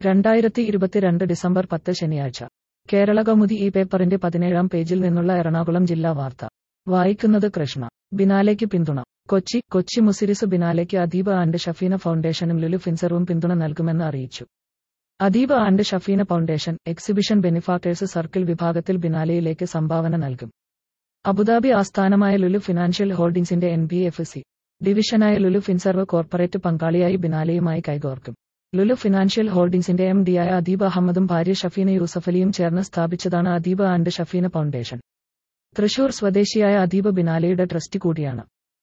രണ്ടായിരത്തി ഇരുപത്തിരണ്ട് ഡിസംബർ പത്ത് ശനിയാഴ്ച കേരള കൗമുദി ഈ പേപ്പറിന്റെ പതിനേഴാം പേജിൽ നിന്നുള്ള എറണാകുളം ജില്ലാ വാർത്ത വായിക്കുന്നത് കൃഷ്ണ ബിനാലെക്ക് പിന്തുണ കൊച്ചി കൊച്ചി മുസിരിസ് ബിനാലെക്ക് അദീബ് ആൻഡ് ഷഫീന ഫൗണ്ടേഷനും ലുലു ഫിൻസറും പിന്തുണ നൽകുമെന്ന് അറിയിച്ചു Adeeb and Shafeena foundation exhibition benefactors circle വിഭാഗത്തിൽ ബിനാലെയിലേക്ക് സംഭാവന നൽകും അബുദാബി ആസ്ഥാനമായ ലുലു ഫിനാൻഷ്യൽ ഹോൾഡിംഗ്സിന്റെ എൻ ബി എഫ് സി ഡിവിഷനായ ലുലു ഫിൻസർവ് കോർപ്പറേറ്റ് പങ്കാളിയായി ബിനാലെയുമായി കൈകോർക്കും ലുലു ഫിനാൻഷ്യൽ ഹോൾഡിംഗ്സിന്റെ എം ഡിയായ അദീബ് അഹമ്മദും ഭാര്യ ഷഫീന യൂസഫലിയും ചേർന്ന് സ്ഥാപിച്ചതാണ് അദീബ് ആൻഡ് ഷഫീന ഫൗണ്ടേഷൻ തൃശൂർ സ്വദേശിയായ അദീബ് ബിനാലെയുടെ ട്രസ്റ്റി കൂടിയാണ്